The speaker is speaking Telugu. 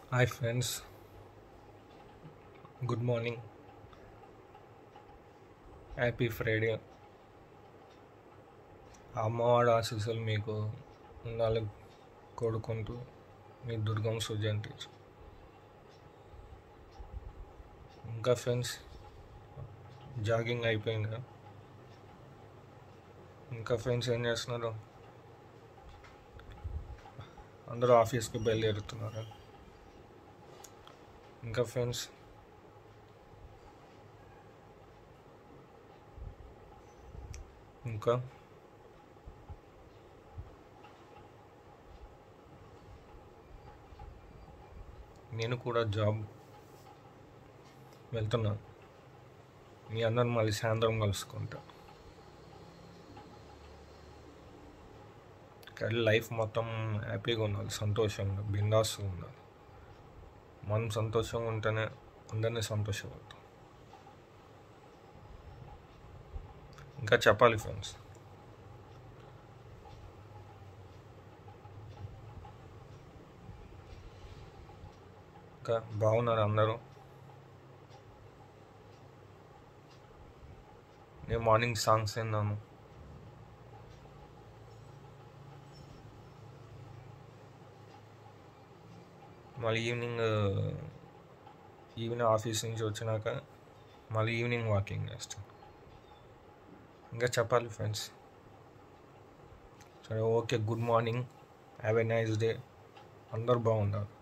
hi friends good morning happy Friday అమ్మవాడు ఆశీస్సులు మీకు ఉండాలి కోరుకుంటూ మీ దుర్గం సుజంతి ఇంకా ఫ్రెండ్స్ జాగింగ్ అయిపోయింది ఇంకా ఫ్రెండ్స్ ఏం చేస్తున్నారు అందరూ ఆఫీస్కి బయలుదేరుతున్నారు ఇంకా ఫ్రెండ్స్ ఇంకా నేను కూడా జాబ్ వెళ్తున్నాను మీ అందరం మళ్ళీ సాయంత్రం కలుసుకుంటా కానీ లైఫ్ మొత్తం హ్యాపీగా ఉండాలి సంతోషంగా బిందాస్గా ఉండాలి మనం సంతోషంగా ఉంటేనే అందరినీ సంతోషపడతాం ఇంకా చెప్పాలి ఫ్రెండ్స్ ఇంకా బాగున్నారు అందరూ నేను మార్నింగ్ సాంగ్స్ విన్నాను మళ్ళీ ఈవినింగ్ ఈవినింగ్ ఆఫీస్ నుంచి వచ్చినాక మళ్ళీ ఈవినింగ్ వాకింగ్ చేస్తాను ఇంకా చెప్పాలి ఫ్రెండ్స్ సరే okay good morning have a nice day అందరు బాగున్నారు